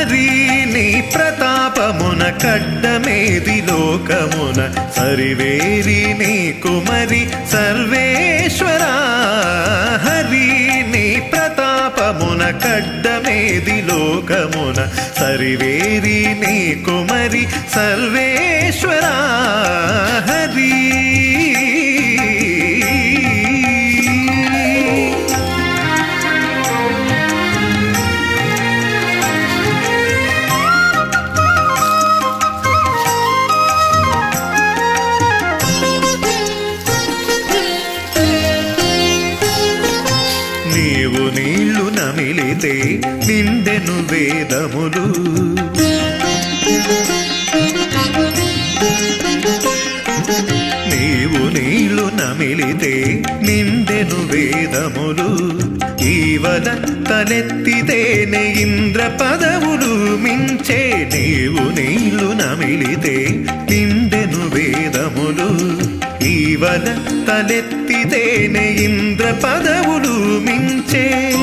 హరి నీ ప్రతాపమున కడ్డమేది లోకమున సరివేరి నీ కుమరి సర్వేశ్వర హరి నీ ప్రతాపమున కడ్డమేది లోకమున సరివేరి నీ కుమరి సర్వేశ్వర హరి నీవు నీళ్లు నమిలితే నిండెను వేదములు నీవు నీళ్లు నమిలితే నిండెను వేదములు ఈవల తలెత్తితేనే ఇంద్ర పదవులు మించే నీవు నీళ్లు నమిలితే నిండెను వేదములు ఈవల తలెత్తితేనే ఇంద్ర పదవులు మించే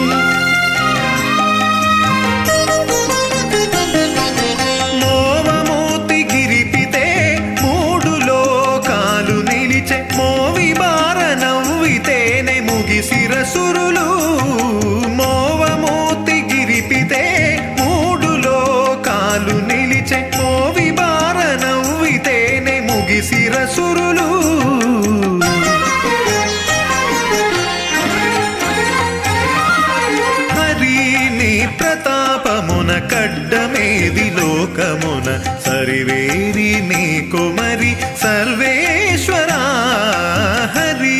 మోవమూర్తి గిరిపితే మూడు లోకాలు నిలిచే మోవి బార నవ్వితేనే ముగిసిరసురులు మోవమూర్తి గిరిపితే మూడు లోకాలు నిలిచే మోవి బార నవ్వితేనే ముగిసిరసురులు హరి నీ ప్రతాపమున కడ్డమేది లోకమున సరివేరి నీ కుమరి సర్వేశ్వర హరి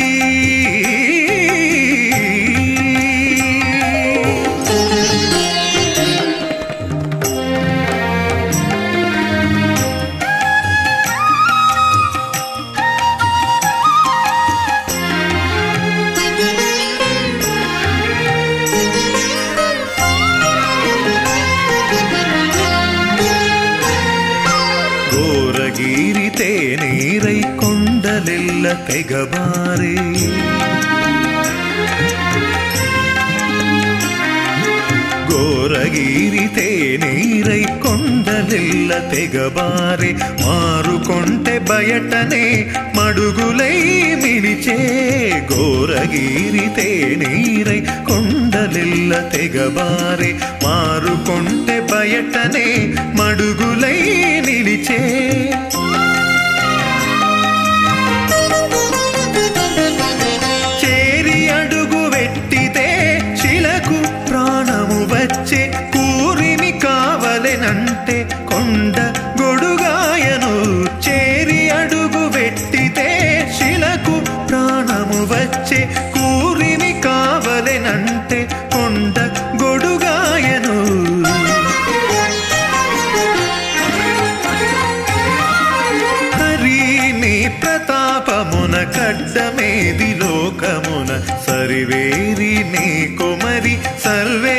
ఘోరగిరితే నీరై కొండలెల్ల తెగబారే ఘోరగిరితే నీరై కొండలెల్ల తెగబారే మారుకొంటె బయటనే మడుగులై మిలిచే ఘోరగిరితే నీరై కొండలెల్ల తెగబారే మారుకొంటె బయటనే మడుగులై నిలిచే చేరి అడుగు వెట్టితే శిలకు ప్రాణము వచ్చే కూరిమి కావలెనంటే కొండ గొడుగాయను చేరి అడుగు వెట్టితే శిలకు ప్రాణము వచ్చే కూరిమి కావలెనంటే కొండ గొడుగాయను హరి నీ ప్రతాపమున కడ్డమేది లోకమున సరివేరి నీ కుమరి సర్వే